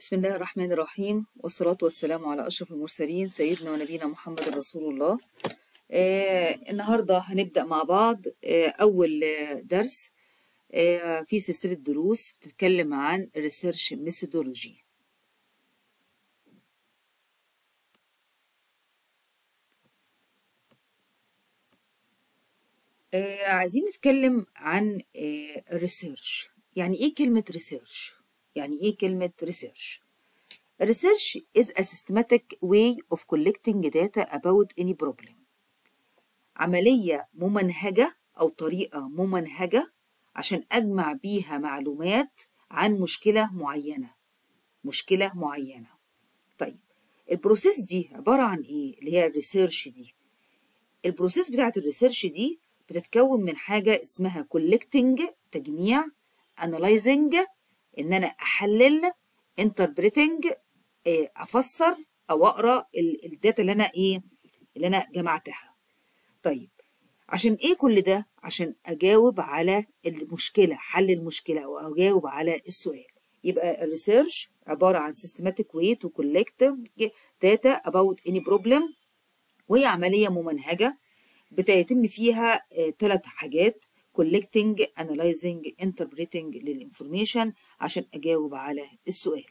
بسم الله الرحمن الرحيم والصلاة والسلام على أشرف المرسلين سيدنا ونبينا محمد رسول الله آه النهاردة هنبدأ مع بعض آه أول آه، درس آه في سلسلة دروس بتتكلم عن الريسيرش ميثودولوجي آه عايزين نتكلم عن الريسيرش يعني إيه كلمة ريسيرش؟ يعني إيه كلمة ريسيرش؟ Research is a systematic way of collecting data about any problem. عملية ممنهجة أو طريقة ممنهجة عشان أجمع بيها معلومات عن مشكلة معينة. مشكلة معينة. طيب البروسيس دي عبارة عن إيه؟ اللي هي الريسيرش دي. البروسيس بتاعت الريسيرش دي بتتكون من حاجة اسمها collecting تجميع analyzing إن أنا أحلل interpreting إيه، افسر او اقرا ال- الداتا اللي انا ايه اللي انا جمعتها طيب عشان ايه كل ده عشان اجاوب على المشكله حل المشكله او اجاوب على السؤال يبقى الريسيرش عباره عن systematic way to collect data about any problem وهي عمليه ممنهجه بتتم فيها ثلاث حاجات collecting analyzing interpreting للinformation عشان اجاوب على السؤال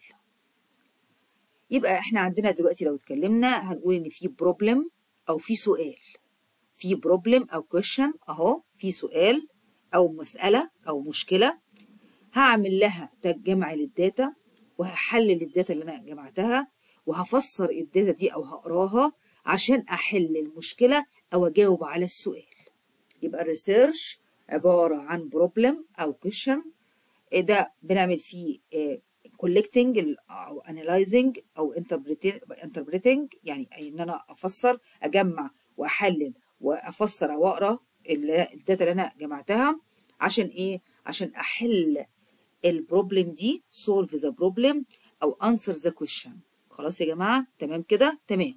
يبقى احنا عندنا دلوقتي لو اتكلمنا هنقول ان في بروبلم او في سؤال في بروبلم او كويشن اهو في سؤال او مسألة او مشكلة هعمل لها جمع للداتا وهحلل الداتا اللي انا جمعتها وهفسر الداتا دي او هقراها عشان احل المشكلة او اجاوب على السؤال يبقى الريسيرش عبارة عن بروبلم او كويشن ده بنعمل فيه collecting ال- او analyzing او interpreting interpreting يعني أي ان انا افسر اجمع واحلل وافسر او اقرا ال- الداتا اللي انا جمعتها عشان ايه عشان احل البروبلم دي solve the problem او answer the question خلاص يا جماعه تمام كده تمام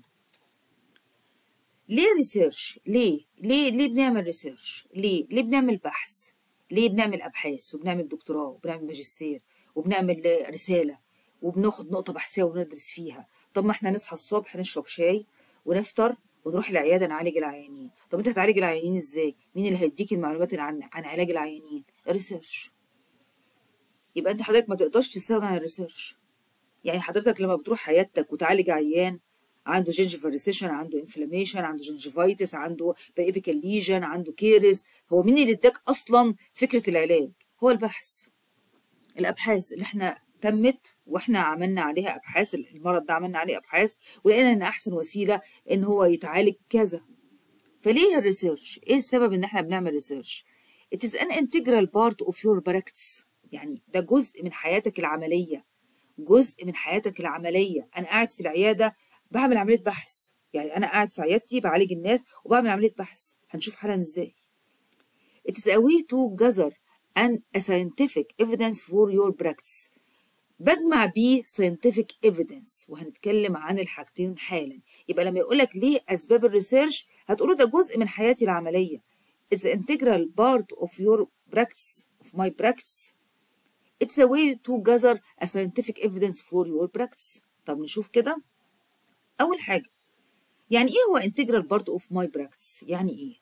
ليه ريسيرش ليه ليه ليه بنعمل ريسيرش ليه ليه بنعمل بحث ليه بنعمل ابحاث وبنعمل دكتوراه وبنعمل ماجستير وبنعمل رساله وبناخد نقطه بحثيه وندرس فيها طب ما احنا نصحى الصبح نشرب شاي ونفطر ونروح العياده نعالج العيانين طب انت هتعالج العيانين ازاي مين اللي هيديك المعلومات عن عن علاج العيانين الريسيرش يبقى انت حضرتك ما تقدرش تستغنى عن الريسيرش يعني حضرتك لما بتروح عيادتك وتعالج عيان عنده جنجيفال ريسيشن عنده انفلاميشن عنده جنجيفايتس عنده بيبيكال ليجن عنده كيرز هو مين اللي اداك اصلا فكره العلاج هو البحث الابحاث اللي احنا تمت واحنا عملنا عليها ابحاث المرض ده عملنا عليه ابحاث ولقينا ان احسن وسيله ان هو يتعالج كذا فليه الريسيرش ايه السبب ان احنا بنعمل ريسيرش it is an integral part of your practice يعني ده جزء من حياتك العمليه جزء من حياتك العمليه انا قاعد في العياده بعمل عمليه بحث يعني انا قاعد في عيادتي بعالج الناس وبعمل عمليه بحث هنشوف حالا ازاي It is a way to gather an a scientific evidence for your practice بجمع بيه scientific evidence وهنتكلم عن الحاجتين حالا يبقى لما يقولك ليه أسباب الريسيرش هتقوله ده جزء من حياتي العملية It's an integral part of your practice of my practice It's a way to gather a scientific evidence for your practice طب نشوف كده أول حاجة يعني إيه هو integral part of my practice يعني إيه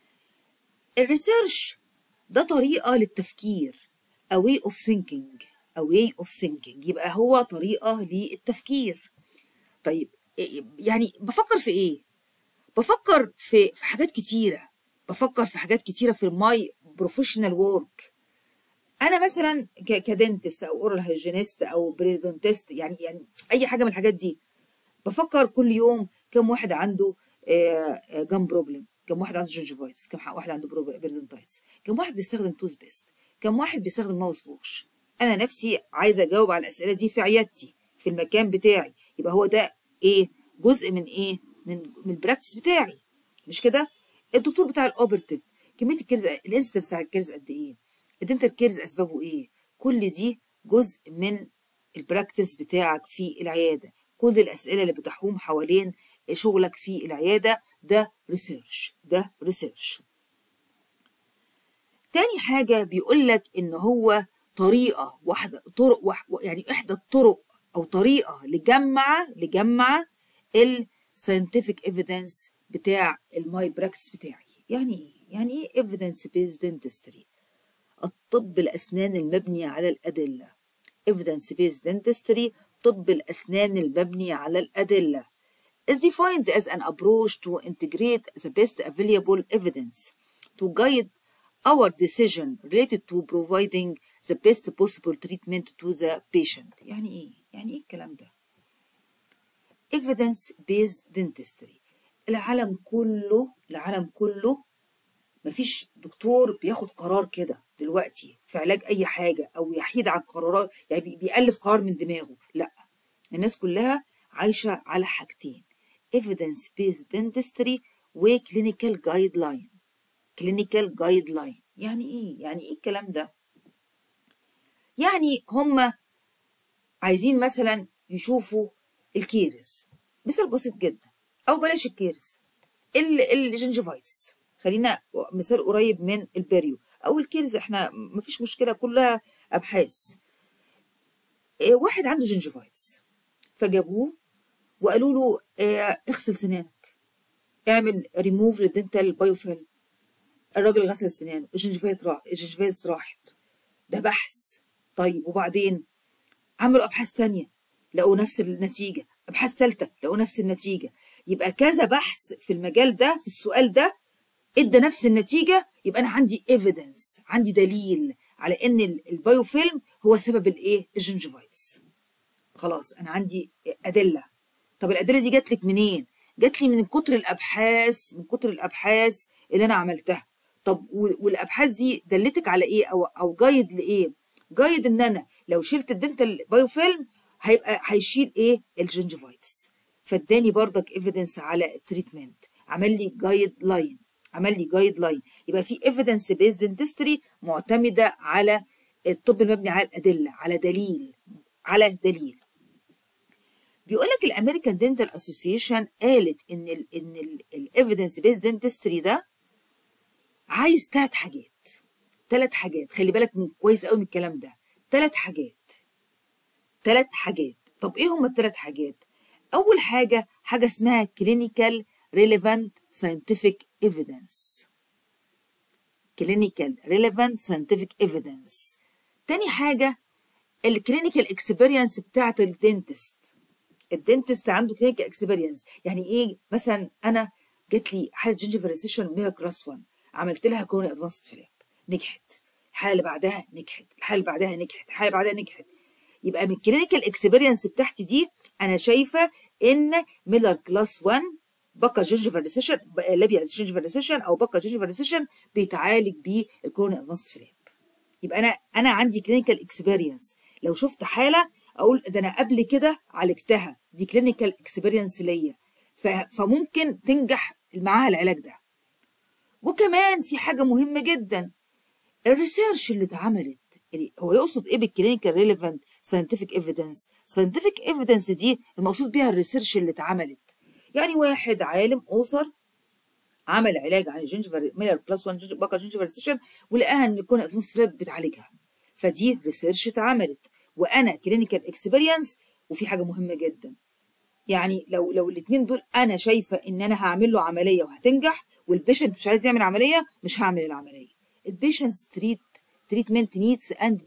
الريسيرش ده طريقة للتفكير a way of thinking a way of thinking يبقى هو طريقة للتفكير طيب إيه- يعني بفكر في ايه بفكر في في حاجات كتيرة بفكر في حاجات كتيرة في ماي بروفيشنال وورك انا مثلا ك- كدنتست او اورال هيجينيست او بريدونتست يعني يعني اي حاجة من الحاجات دي بفكر كل يوم كم واحد عنده جام بروبلم كم واحد عنده جنجيفايتس كم واحد عنده بيردونتايتس كم واحد بيستخدم توث بيست كم واحد بيستخدم ماوس بوش انا نفسي عايزه اجاوب على الاسئله دي في عيادتي في المكان بتاعي يبقى هو ده ايه جزء من ايه من من البراكتس بتاعي مش كده الدكتور بتاع الاوبرتيف كميه الكيرز الانستنس بتاع الكيرز قد ايه الدنتال كيرز اسبابه ايه كل دي جزء من البراكتس بتاعك في العياده كل الاسئله اللي بتحوم حوالين شغلك في العياده ده ريسيرش ده ريسيرش تاني حاجة بيقول لك إن هو طريقة واحدة طرق واحد يعني إحدى الطرق او طريقه لجمع لجمع الساينتفك ايفيدنس بتاع الماي براكتس بتاعي يعني ايه يعني ايه evidence based dentistry الطب الاسنان المبني على الادله evidence based dentistry طب الاسنان المبني على الادله is defined as an approach to integrate the best available evidence to guide our decision related to providing the best possible treatment to the patient يعني ايه يعني ايه الكلام ده evidence based dentistry العالم كله العالم كله مفيش دكتور بياخد قرار كده دلوقتي في علاج اي حاجه او يحيد عن قرارات يعني بيألف قرار من دماغه لا الناس كلها عايشه على حاجتين evidence based dentistry و clinical guideline clinical guideline يعني ايه يعني ايه الكلام ده يعني هم عايزين مثلا يشوفوا الكيرز مثال بسيط جدا او بلاش الكيرز الجنجفايتس خلينا مثال قريب من البريو او الكيرز احنا مفيش مشكله كلها ابحاث واحد عنده جنجفايتس فجابوه وقالوا له اه اغسل سنانك اعمل ريموف للدنتال بايوفيلم الراجل غسل سنانه الجنجفايت راح الجنجفايت راحت ده بحث طيب وبعدين عملوا ابحاث تانية لقوا نفس النتيجه ابحاث ثالثه لقوا نفس النتيجه يبقى كذا بحث في المجال ده في السؤال ده ادى نفس النتيجه يبقى انا عندي ايفيدنس عندي دليل على ان البايوفيلم هو سبب الايه الجنجفايتس خلاص انا عندي ادله طب الادله دي جات لك منين جات لي من كتر الابحاث من كتر الابحاث اللي انا عملتها طب والابحاث دي دلتك على ايه او او جايد لايه جايد ان انا لو شلت الدنتال بايوفيلم هيبقى هيشيل ايه الجنجفايتس فاداني بردك ايفيدنس على التريتمنت عمل لي جايد لاين عمل لي جايد لاين يبقى في ايفيدنس بيزد دنتستري معتمده على الطب المبني على الادله على دليل على دليل بيقول لك الامريكان دنتال اسوسيشن قالت ان ال ان الايفيدنس بيزد دنتستري ده عايز ثلاث حاجات ثلاث حاجات خلي بالك من كويس قوي من الكلام ده ثلاث حاجات ثلاث حاجات طب ايه هم الثلاث حاجات اول حاجه حاجه اسمها clinical relevant scientific evidence clinical relevant scientific evidence تاني حاجه الكلينيكال اكسبيرينس بتاعت الدنتست الدنتست عنده كلينيكال اكسبيرينس يعني ايه مثلا انا جات لي حاله جينجيفال ريسيشن ميها كلاس 1 عملت لها كوروني ادفانسد فلاب نجحت الحاله اللي بعدها نجحت الحاله اللي بعدها نجحت الحاله اللي بعدها نجحت يبقى من الكلينيكال اكسبيرينس بتاعتي دي انا شايفه ان ميلر كلاس 1 بكا جينجيفال ريسيشن لابيا جينجيفال ريسيشن او بكا جينجيفال ريسيشن بيتعالج بالكوروني ادفانسد فلاب يبقى انا انا عندي كلينيكال اكسبيرينس لو شفت حاله اقول ده انا قبل كده عالجتها دي كلينيكال اكسبيرينس ليا فممكن تنجح معاها العلاج ده وكمان في حاجه مهمه جدا الريسيرش اللي اتعملت هو يقصد ايه بالكلينيكال ريليفنت ساينتفك ايفيدنس ساينتفك ايفيدنس دي المقصود بيها الريسيرش اللي اتعملت يعني واحد عالم اوصر عمل علاج عن الجنجفر ميلر كلاس 1 بقى جنجفر ريسيشن ولقاها ان كون اتموسفير بتعالجها فدي ريسيرش اتعملت وانا كلينيكال اكسبيرينس وفي حاجه مهمه جدا يعني لو لو الاثنين دول انا شايفه ان انا هعمل له عمليه وهتنجح والبيشنت مش عايز يعمل عمليه مش هعمل العمليه البيشنت تريت تريتمنت نيدز اند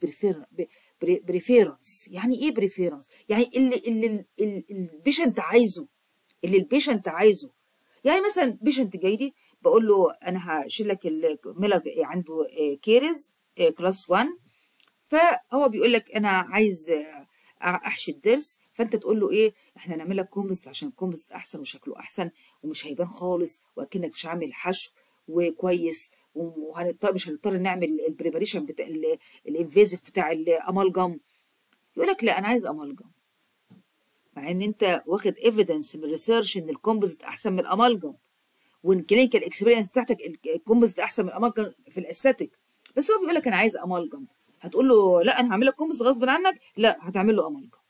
بريفيرنس يعني ايه بريفيرنس يعني اللي اللي البيشنت عايزه اللي البيشنت عايزه يعني مثلا بيشنت جاي لي بقول له انا هشيل لك ميلر عنده كيرز كلاس 1 فهو بيقول لك انا عايز احشي الضرس فانت تقول له ايه احنا هنعمل لك كومبست عشان الكومبست احسن وشكله احسن ومش هيبان خالص واكنك مش عامل حشو وكويس وهنضطر مش هنضطر نعمل البريباريشن بتاع الانفيزيف بتاع الامالجم يقول لك لا انا عايز امالجم مع ان انت واخد ايفيدنس من الريسيرش ان الكومبوزيت احسن من الامالجم وان الكلينيكال اكسبيرينس بتاعتك الكومبوزيت احسن من الامالجم في الاستاتيك بس هو بيقول لك انا عايز امالجم هتقول له لا انا هعمل لك كومبوزيت غصب عنك لا هتعمل له امالجم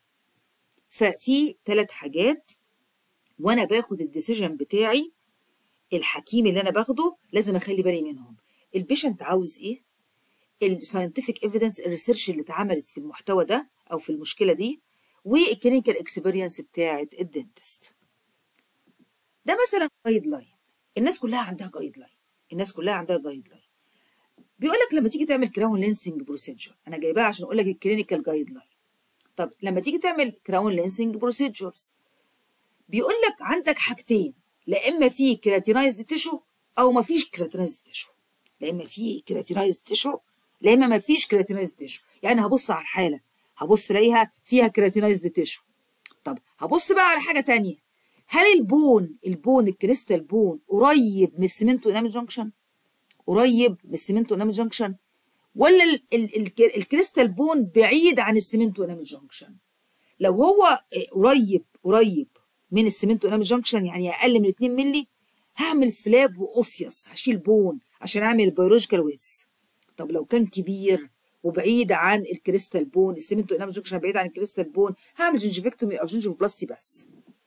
ففي ثلاث حاجات وانا باخد الديسيجن بتاعي الحكيم اللي انا باخده لازم اخلي بالي منهم البيشنت عاوز ايه الساينتفك ايفيدنس الريسيرش اللي اتعملت في المحتوى ده او في المشكله دي والكلينيكال اكسبيرينس بتاعه الدنتست ده مثلا جايد لاين الناس كلها عندها جايد لاين الناس كلها عندها جايد لاين بيقول لك لما تيجي تعمل كراون لينسنج بروسيجر انا جايباها عشان اقول لك الكلينيكال جايد لاين طب لما تيجي تعمل كراون لينسنج بروسيجرز بيقول لك عندك حاجتين لا اما في كراتينايزد تيشو او ما فيش كراتينايزد تيشو لا اما في كراتينايزد تيشو لا اما ما فيش كراتينايزد تيشو يعني هبص على الحاله هبص الاقيها فيها كراتينايزد تيشو طب هبص بقى على حاجه تانية هل البون البون الكريستال بون قريب من السمنتو انامل جانكشن قريب من السمنتو انامل جانكشن ولا ال ال ال الكريستال بون بعيد عن السمنتو انامل جانكشن لو هو قريب قريب من السمنتو انامل جانكشن يعني اقل من 2 مللي هعمل فلاب واوسيوس هشيل بون عشان اعمل البيولوجيكال ويتس طب لو كان كبير وبعيد عن الكريستال بون السمنتو انامل جانكشن بعيد عن الكريستال بون هعمل جنجيفكتومي او جنجيفوبلاستي بس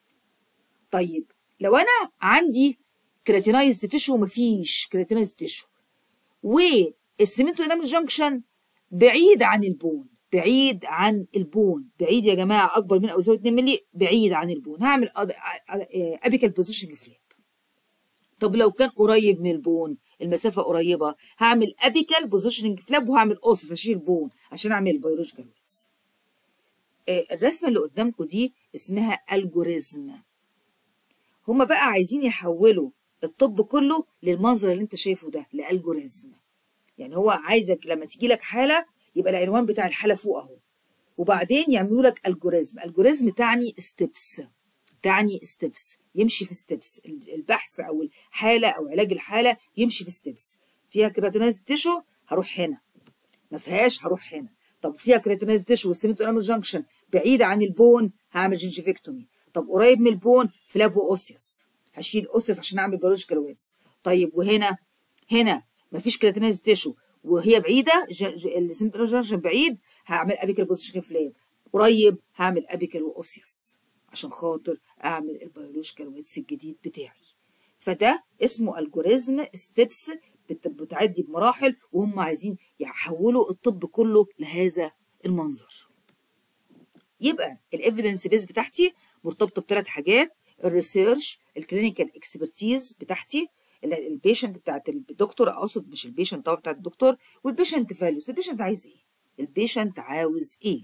طيب لو انا عندي كراتينايزد تيشو مفيش كراتينايزد تيشو والسمنتو انامل جانكشن بعيد عن البون بعيد عن البون بعيد يا جماعه اكبر من او يساوي 2 مللي بعيد عن البون هعمل ابيكال بوزيشن فليب طب لو كان قريب من البون المسافه قريبه هعمل ابيكال بوزيشننج فلاب وهعمل اوسس اشيل بون عشان اعمل البيولوجيكال ويتس الرسمه اللي قدامكم دي اسمها الجوريزم هما بقى عايزين يحولوا الطب كله للمنظر اللي انت شايفه ده لالجوريزم يعني هو عايزك لما تيجي لك حاله يبقى العنوان بتاع الحاله فوق اهو وبعدين يعملوا لك الجوريزم الجوريزم تعني ستيبس تعني ستيبس يمشي في ستيبس البحث او الحاله او علاج الحاله يمشي في ستيبس فيها كراتينايز تيشو هروح هنا ما فيهاش هروح هنا طب فيها كراتينايز تيشو والسيمنتو انامل جانكشن بعيده عن البون هعمل جنجيفكتومي طب قريب من البون فلابو اوسيوس هشيل اوسيوس عشان اعمل بيولوجيكال ويتس طيب وهنا هنا مفيش كراتينايز تيشو وهي بعيده السيمنتو انامل جانكشن بعيد هعمل ابيكال بوزيشن فلاب قريب هعمل ابيكال واوسيوس عشان خاطر اعمل البيولوجيكال ويتس الجديد بتاعي فده اسمه الجوريزم ستيبس بتعدي بمراحل وهم عايزين يحولوا الطب كله لهذا المنظر يبقى الايفيدنس بيز بتاعتي مرتبطه بثلاث حاجات الريسيرش الكلينيكال اكسبرتيز بتاعتي البيشنت بتاعت الدكتور اقصد مش البيشنت طبعا بتاعت الدكتور والبيشنت فاليوز البيشنت عايز ايه البيشنت عاوز ايه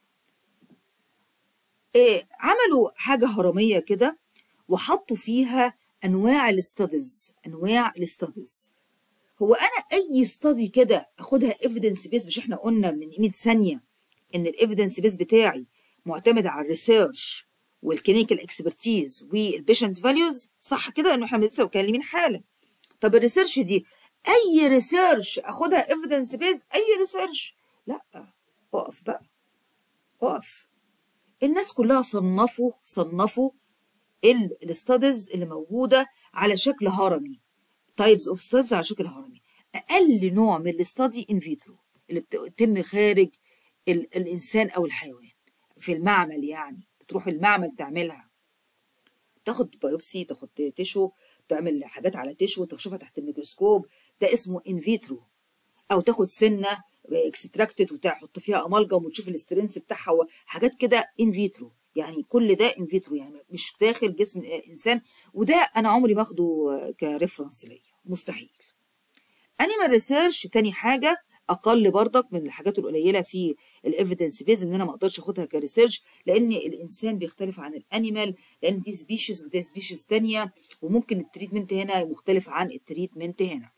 إيه عملوا حاجة هرمية كده وحطوا فيها أنواع الاستاديز أنواع الاستاديز هو أنا أي استادي كده أخدها ايفيدنس بيس مش إحنا قلنا من 100 ثانية إن الايفيدنس بيس بتاعي معتمد على الريسيرش والكلينيكال اكسبرتيز والبيشنت فاليوز صح كده إنه إحنا لسه مكلمين حالا طب الريسيرش دي أي ريسيرش أخدها ايفيدنس بيس أي ريسيرش لا اقف بقى اقف الناس كلها صنفوا صنفوا الاستاديز اللي موجوده على شكل هرمي تايبز اوف ستاديز على شكل هرمي اقل نوع من الاستادي ان فيترو اللي بتتم خارج ال الانسان او الحيوان في المعمل يعني بتروح المعمل تعملها تاخد بايوبسي تاخد تيشو تعمل حاجات على تيشو تشوفها تحت الميكروسكوب ده اسمه ان فيترو او تاخد سنه اكستراكتد وتحط فيها امالجم وتشوف الاسترنس بتاعها وحاجات كده ان فيترو يعني كل ده ان فيترو يعني مش داخل جسم الانسان وده انا عمري ما اخده كريفرنس ليا مستحيل انيمال ريسيرش تاني حاجه اقل برضك من الحاجات القليله في الايفيدنس بيز ان انا ما اقدرش اخدها كريسيرش لان الانسان بيختلف عن الانيمال لان دي سبيشيز وده سبيشيز تانية وممكن التريتمنت هنا مختلف عن التريتمنت هنا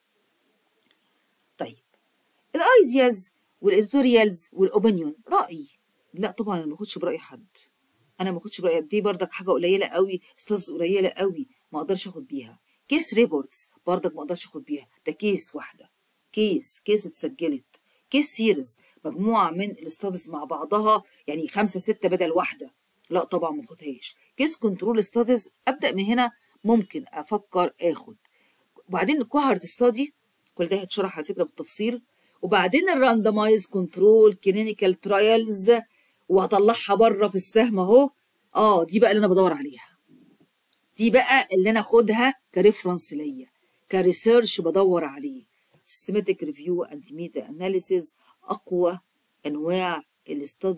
طيب الايدياز والاديتوريالز والاوبينيون رايي لا طبعا انا ما باخدش براي حد انا ما باخدش براي دي بردك حاجه قليله قوي ستاز قليله قوي ما اقدرش اخد بيها كيس ريبورتس بردك ما اقدرش اخد بيها ده كيس واحده كيس كيس اتسجلت كيس سيريز مجموعه من الاستادز مع بعضها يعني خمسه سته بدل واحده لا طبعا ما اخدهاش كيس كنترول ستاديز ابدا من هنا ممكن افكر اخد وبعدين الكوهرت ستادي كل ده هيتشرح على فكره بالتفصيل وبعدين الراندمايز كنترول كلينيكال ترايلز وهطلعها بره في السهم اهو اه دي بقى اللي انا بدور عليها دي بقى اللي انا اخدها كريفرنس ليا كريسيرش بدور عليه سيستماتيك ريفيو اند ميتا اناليسيز اقوى انواع الاستادي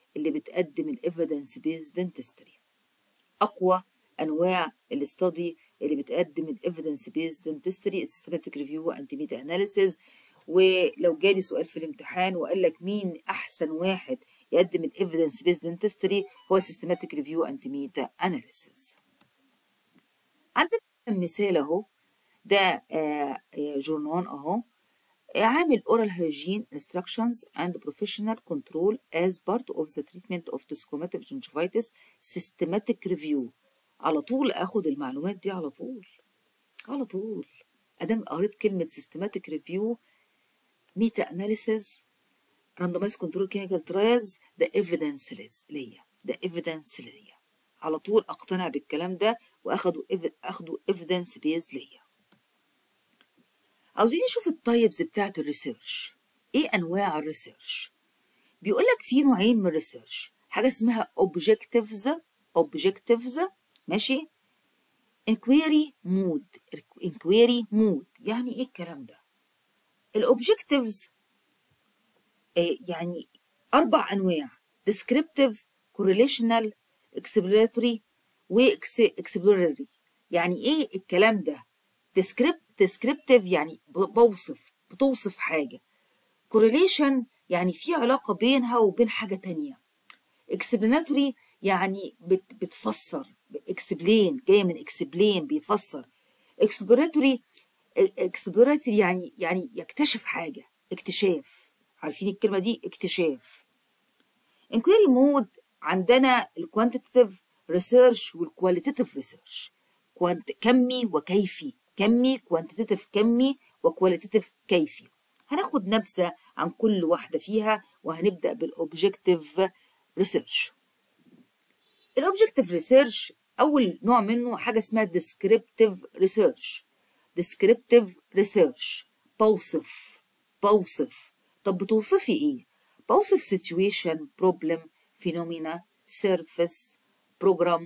اللي بتقدم الايفيدنس بيز دنتستري اقوى انواع الاستادي اللي بتقدم الايفيدنس بيز دنتستري السيستماتيك ريفيو انتي ميتا اناليسيز ولو جالي سؤال في الامتحان وقال لك مين احسن واحد يقدم الايفيدنس بيز دنتستري هو سيستماتيك ريفيو انتي ميتا اناليسيز عندنا مثال اهو ده جورنان اهو عامل oral hygiene instructions and professional control as part of the treatment of desquamative gingivitis systematic review على طول اخد المعلومات دي على طول على طول ادام قريت كلمه systematic review meta analysis randomized control clinical trials ده evidence ليا ده evidence ليا على طول اقتنع بالكلام ده واخده اخده evidence based ليا عاوزين نشوف التايبز بتاعت الريسيرش ايه انواع الريسيرش بيقول لك في نوعين من الريسيرش حاجه اسمها objectives objectives ماشي inquiry mood inquiry mood يعني ايه الكلام ده الاوبجكتيفز يعني اربع انواع descriptive correlational exploratory و exploratory يعني ايه الكلام ده descriptive descriptive يعني بوصف بتوصف حاجة correlation يعني في علاقة بينها وبين حاجة تانية explanatory يعني بت بتفسر explain جاية من explain بيفسر exploratory exploratory يعني يعني يكتشف حاجة اكتشاف عارفين الكلمة دي اكتشاف inquiry mode عندنا الكوانتيتيف ريسيرش والكواليتيتيف ريسيرش كمي وكيفي كمي كوانتيتيف كمي وكواليتيف كيفي هناخد نبذة عن كل واحدة فيها وهنبدأ بالأوبجكتيف ريسيرش الأوبجكتيف ريسيرش أول نوع منه حاجة اسمها descriptive research descriptive research بوصف بوصف طب بتوصفي إيه؟ بوصف situation problem phenomena surface program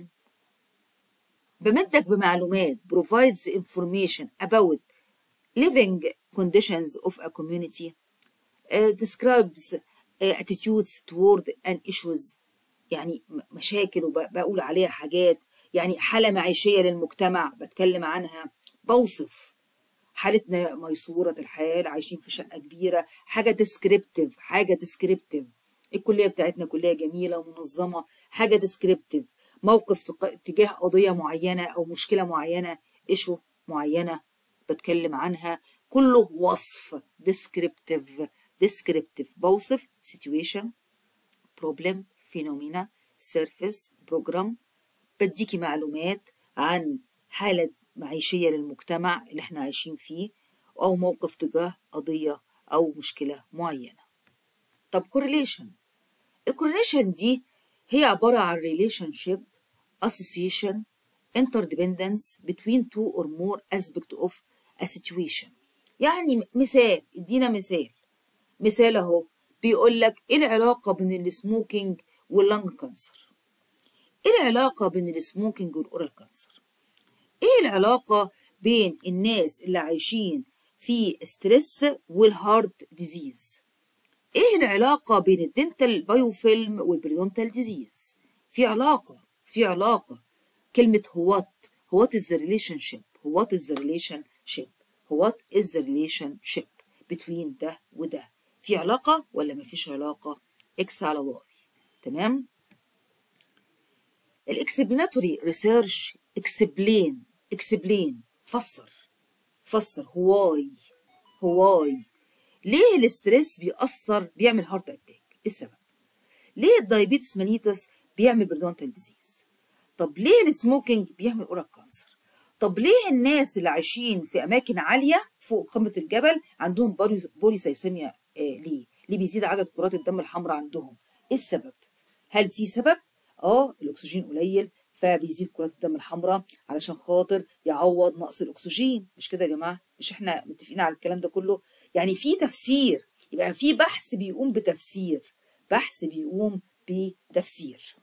بمدك بمعلومات provides information about living conditions of a community uh, describes uh, attitudes toward an issues يعني مشاكل وبقول عليها حاجات يعني حالة معيشية للمجتمع بتكلم عنها بوصف حالتنا ميسورة الحال عايشين في شقة كبيرة حاجة ديسكريبتيف حاجة ديسكريبتيف الكلية بتاعتنا كلية جميلة ومنظمة حاجة ديسكريبتيف موقف تجاه قضية معينة أو مشكلة معينة إيشو معينة بتكلم عنها كله وصف descriptive descriptive بوصف situation problem phenomena surface program بديكي معلومات عن حالة معيشية للمجتمع اللي احنا عايشين فيه أو موقف تجاه قضية أو مشكلة معينة طب correlation الكورليشن دي هي عبارة عن relationship association interdependence between two or more aspects of a situation يعني مثال ادينا مثال مثال اهو بيقول لك ايه العلاقة بين السموكينج واللنج كانسر ايه العلاقة بين السموكينج والاورال كانسر ايه العلاقة بين الناس اللي عايشين في ستريس والهارت ديزيز ايه العلاقة بين الدنتال بايوفيلم والبريدونتال ديزيز في علاقة في علاقة كلمة what what is the relationship what is the relationship what is the relationship between ده وده في علاقة ولا مفيش علاقة x على y تمام الاكسبلاناتوري ريسيرش explain explain فسر فسر هواي هواي ليه الاسترس بيأثر بيعمل هارت اتاك ايه السبب ليه الدايابيتس مانيتس بيعمل بريدونتال ديزيز طب ليه السموكينج بيعمل اورال كانسر طب ليه الناس اللي عايشين في اماكن عاليه فوق قمه الجبل عندهم بوليسايسيميا آه ليه ليه بيزيد عدد كرات الدم الحمراء عندهم ايه السبب هل في سبب اه الاكسجين قليل فبيزيد كرات الدم الحمراء علشان خاطر يعوض نقص الاكسجين مش كده يا جماعه مش احنا متفقين على الكلام ده كله يعني في تفسير يبقى في بحث بيقوم بتفسير بحث بيقوم بتفسير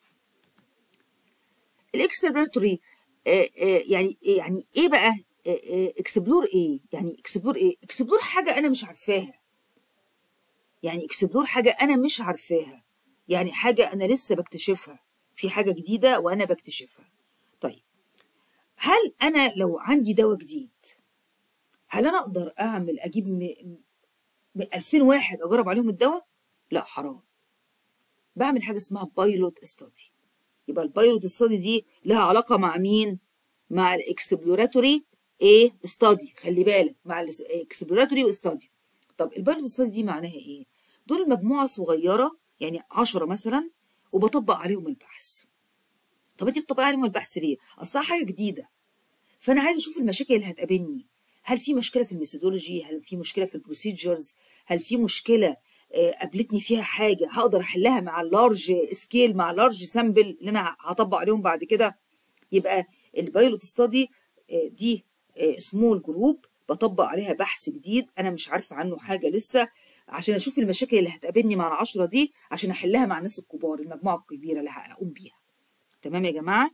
الاكسبلوراتوري يعني يعني ايه بقى اكسبلور ايه يعني اكسبلور ايه اكسبلور حاجه انا مش عارفاها يعني اكسبلور حاجه انا مش عارفاها يعني حاجة أنا لسه بكتشفها في حاجة جديدة وأنا بكتشفها طيب هل أنا لو عندي دواء جديد هل أنا أقدر أعمل أجيب م... م... 2000 واحد أجرب عليهم الدواء؟ لا حرام بعمل حاجة اسمها بايلوت استادي يبقى البايلوت استادي دي لها علاقة مع مين؟ مع الاكسبلوراتوري ايه استادي خلي بالك مع الاكسبلوراتوري واستادي طب البايلوت استادي دي معناها ايه؟ دول مجموعة صغيرة يعني 10 مثلا وبطبق عليهم البحث طب انت بتطبقي عليهم البحث ليه؟ اصلها حاجة جديدة فانا عايزه اشوف المشاكل اللي هتقابلني هل في مشكله في الميثودولوجي هل في مشكله في البروسيجرز هل في مشكله قابلتني فيها حاجه هقدر احلها مع اللارج سكيل مع اللارج سامبل اللي انا هطبق عليهم بعد كده يبقى البايلوت ستادي دي سمول جروب بطبق عليها بحث جديد انا مش عارفه عنه حاجه لسه عشان اشوف المشاكل اللي هتقابلني مع العشرة دي عشان احلها مع الناس الكبار المجموعه الكبيره اللي هقوم بيها تمام يا جماعه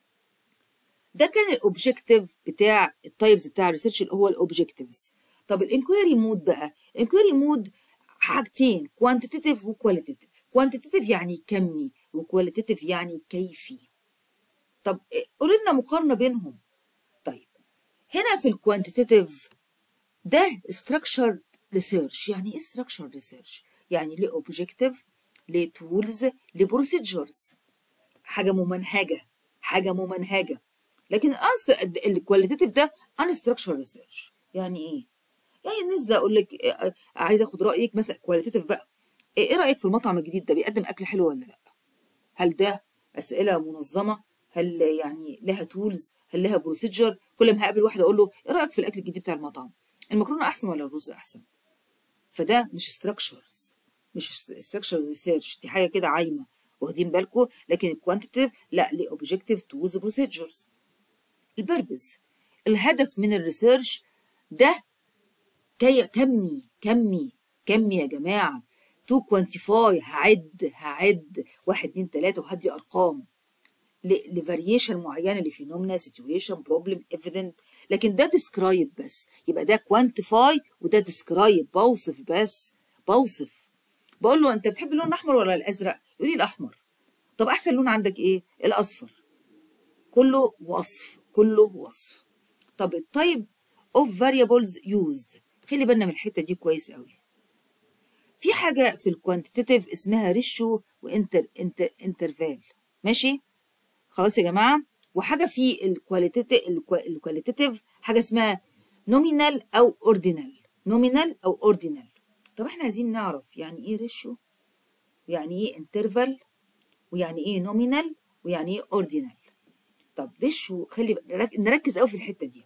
ده كان الاوبجكتيف بتاع التايبز بتاع الريسيرش اللي هو الاوبجكتيفز طب الانكويري مود بقى الانكويري مود حاجتين كوانتيتيف وكواليتيف كوانتيتيف يعني كمي وكواليتيف يعني كيفي طب قولوا لنا مقارنه بينهم طيب هنا في الكوانتيتيف ده structured research يعني ايه structured research يعني ليه اوبجكتيف ليه تولز ليه بروسيجرز حاجه ممنهجه حاجه ممنهجه لكن اصل الكواليتيف ده unstructured ريسيرش يعني ايه يعني نازله اقول لك إيه عايزه اخد رايك مثلا كواليتيف بقى ايه رايك في المطعم الجديد ده بيقدم اكل حلو ولا لا هل ده اسئله منظمه هل يعني لها تولز هل لها بروسيجر كل ما هقابل واحد اقول له ايه رايك في الاكل الجديد بتاع المطعم المكرونه احسن ولا الرز احسن فده مش ستراكشرز مش ستراكشرز ريسيرش دي حاجه كده عايمه واخدين بالكم لكن الكوانتيتيف لا ليه اوبجكتيف تولز بروسيجرز البربز الهدف من الريسيرش ده كي كمي كمي كمي يا جماعة تو كوانتيفاي هعد هعد واحد اتنين تلاتة وهدي أرقام لفاريشن معينة لفينومنا سيتويشن بروبلم ايفيدنت لكن ده ديسكرايب بس يبقى ده كوانتيفاي وده ديسكرايب بوصف بس بوصف بقول له انت بتحب اللون الاحمر ولا الازرق يقول لي الاحمر طب احسن لون عندك ايه الاصفر كله وصف كله وصف طب التايب اوف فاريبلز يوزد خلي بالنا من الحته دي كويس قوي في حاجه في الكوانتيتيف اسمها ريشيو وانتر انتر انترفال ماشي خلاص يا جماعه وحاجه في الكواليتيف الكواليتيف حاجه اسمها نومينال او اوردينال نومينال او اوردينال طب احنا عايزين نعرف يعني ايه ريشيو ويعني ايه انترفال ويعني ايه نومينال ويعني ايه اوردينال طب ريشيو خلي نركز قوي في الحته دي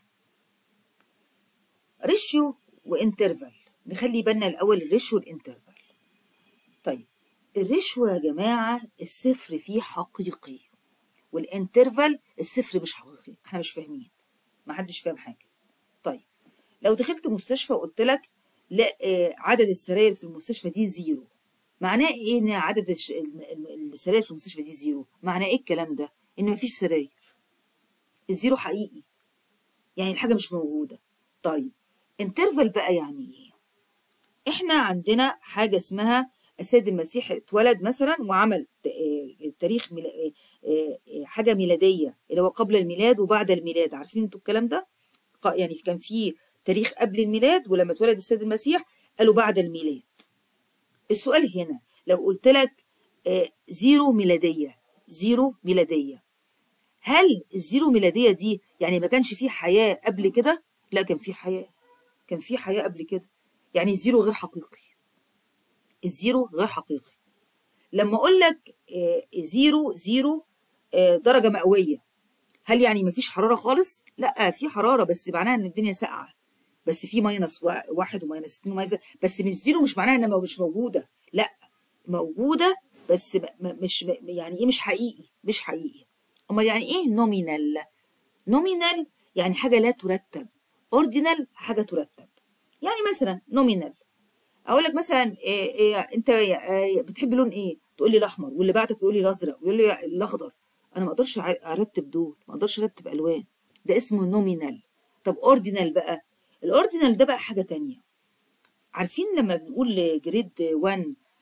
ريشيو وانترفال نخلي بالنا الاول الريشيو والانترفال طيب الريشيو يا جماعه الصفر فيه حقيقي والانترفال الصفر مش حقيقي احنا مش فاهمين ما حدش فاهم حاجه طيب لو دخلت مستشفى وقلت لك لا عدد السراير في المستشفى دي زيرو معناه ايه ان عدد السراير في المستشفى دي زيرو معناه ايه الكلام ده ان مفيش سراير الزيرو حقيقي يعني الحاجه مش موجوده طيب انترفال بقى يعني ايه احنا عندنا حاجه اسمها السيد المسيح اتولد مثلا وعمل تاريخ ميلا... حاجه ميلاديه اللي هو قبل الميلاد وبعد الميلاد عارفين انتوا الكلام ده يعني كان في تاريخ قبل الميلاد ولما اتولد السيد المسيح قالوا بعد الميلاد السؤال هنا لو قلت لك زيرو ميلاديه زيرو ميلاديه هل الزيرو ميلاديه دي يعني ما كانش فيه حياه قبل كده لا كان في حياه كان في حياه قبل كده يعني الزيرو غير حقيقي الزيرو غير حقيقي لما اقول لك زيرو زيرو درجه مئويه هل يعني ما فيش حراره خالص لا في حراره بس معناها ان الدنيا ساقعه بس في ماينس واحد وماينس اتنين وماينس بس مش زيرو مش معناها انها مش موجوده لا موجوده بس مش يعني ايه مش حقيقي مش حقيقي امال يعني ايه نومينال نومينال يعني حاجه لا ترتب اوردينال حاجه ترتب يعني مثلا نومينال اقول لك مثلا إيه إيه انت بتحب لون ايه تقول لي الاحمر واللي بعدك يقول لي الازرق ويقول لي الاخضر انا ما اقدرش ارتب دول ما اقدرش ارتب الوان ده اسمه نومينال طب اوردينال بقى الاوردينال ده بقى حاجه تانية عارفين لما بنقول جريد 1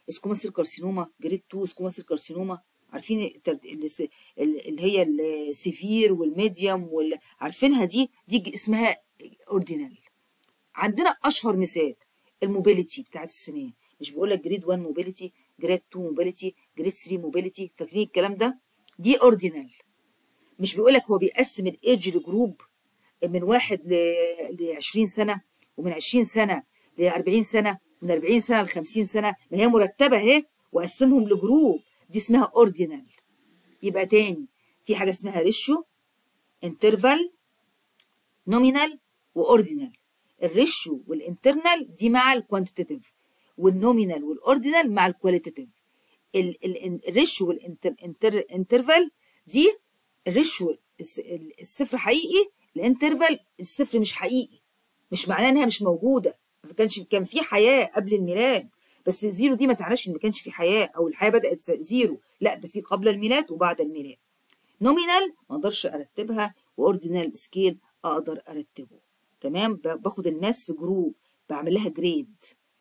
سكوما سيل كارسينوما جريد 2 سكوما سيل كارسينوما عارفين التر- اللي س- اللي هي السيفير والميديوم وال... عارفينها دي دي اسمها اوردينال عندنا اشهر مثال الموبيليتي بتاعت السنان مش بقول لك جريد 1 موبيليتي جريد 2 موبيليتي جريد 3 موبيليتي فاكرين الكلام ده دي اوردينال مش بيقول لك هو بيقسم الايدج لجروب من واحد ل 20 سنه ومن 20 سنه ل 40 سنه من 40 سنه ل 50 سنه ما هي مرتبه اهي وقسمهم لجروب دي اسمها اوردينال يبقى تاني في حاجه اسمها ريشيو انترفال نومينال واوردينال الريشيو والانترنال دي مع الكوانتيتيف والنومينال والاوردينال مع الكواليتيف الريشيو والانترفال دي الريشيو الس- ال- الصفر حقيقي الانترفال الصفر مش حقيقي مش معناه انها مش موجوده ما كانش كان في حياه قبل الميلاد بس زيرو دي ما تعناش ان ما كانش في حياه او الحياه بدات زيرو لا ده في قبل الميلاد وبعد الميلاد نومينال ما اقدرش ارتبها واوردينال سكيل اقدر ارتبه تمام ب- باخد الناس في جروب بعمل لها جريد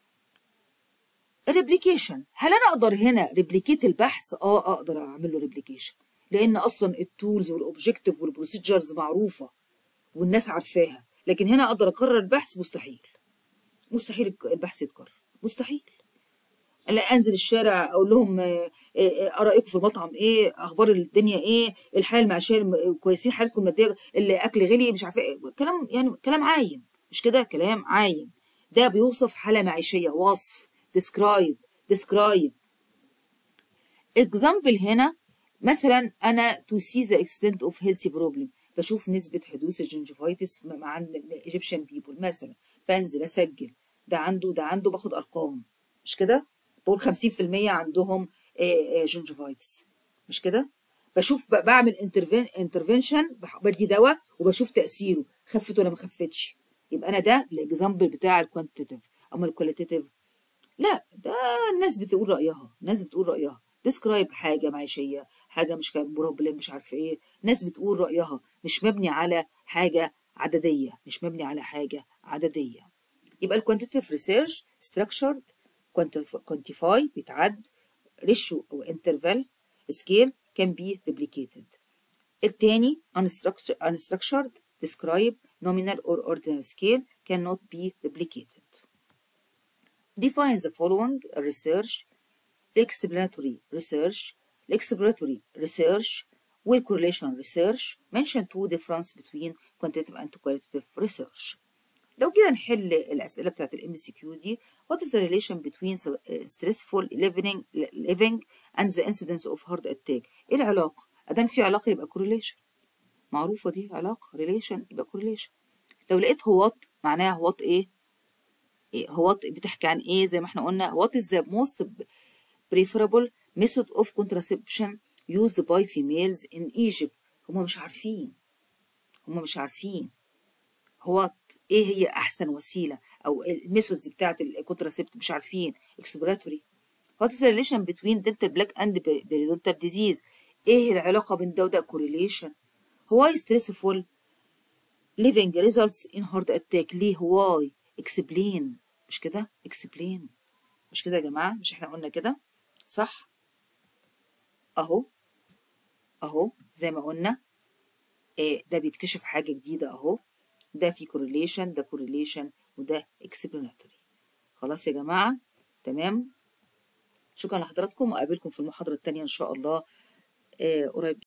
الريبليكيشن هل انا اقدر هنا ريبليكيت البحث اه اقدر اعمل له ريبليكيشن لان اصلا التولز والاوبجكتيف والبروسيجرز معروفه والناس عارفاها لكن هنا اقدر اكرر البحث مستحيل مستحيل الك- البحث يتكرر مستحيل لا انزل الشارع اقول لهم آه، آه، آه، رايكم في المطعم ايه اخبار الدنيا ايه الحاله المعيشيه الم- كويسين حالتكم الماديه الاكل غلي مش عارفه ايه كلام يعني كلام عايم مش كده كلام عايم ده بيوصف حاله معيشيه وصف describe describe example هنا مثلا انا to see the extent of healthy problem بشوف نسبة حدوث الجنجفايتس مع ايجيبشن بيبول مثلا بنزل اسجل ده عنده ده عنده باخد ارقام مش كده بقول 50% عندهم جنجفايتس مش كده بشوف ب- بعمل انترفنشن بدي دواء وبشوف تأثيره خفت ولا ما خفتش يبقى انا ده الاكزامبل بتاع الكوانتيتيف اما الكواليتيف لا ده الناس بتقول رأيها الناس بتقول رأيها ديسكرايب حاجة معيشية حاجة مش بروبلم مش عارف ايه ناس بتقول رأيها مش مبني على حاجة عددية مش مبني على حاجة عددية يبقى الكوانتيتيف ريسيرش structured quantify بيتعد ratio أو interval scale can be replicated التاني unstructured, unstructured describe nominal or ordinal scale cannot be replicated define the following research explanatory research exploratory research correlation research mention two difference between quantitative and qualitative research لو كده نحل الأسئلة بتاعت الام سي كيو دي what is the relation between stressful living living and the incidence of heart attack ايه العلاقة ادام في علاقة يبقى correlation معروفة دي علاقة relation يبقى correlation لو لقيت هوات معناها هوات ايه إيه هوات بتحكي عن ايه زي ما احنا قلنا what is the most preferable method of contraception used by females in Egypt هم مش عارفين هم مش عارفين هو ايه هي احسن وسيله او الميثودز بتاعت الكونتراسيبت مش عارفين اكسبراتوري what is the relation between dental plaque and periodontal disease ايه العلاقه بين ده وده correlation why stressful living results in heart attack ليه why explain مش كده explain مش كده يا جماعه مش احنا قلنا كده صح اهو اهو زي ما قلنا إيه ده بيكتشف حاجه جديده اهو ده في correlation ده correlation وده explanatory خلاص يا جماعة تمام شكرا لحضراتكم وأقابلكم في المحاضرة التانية إن شاء الله آه قريب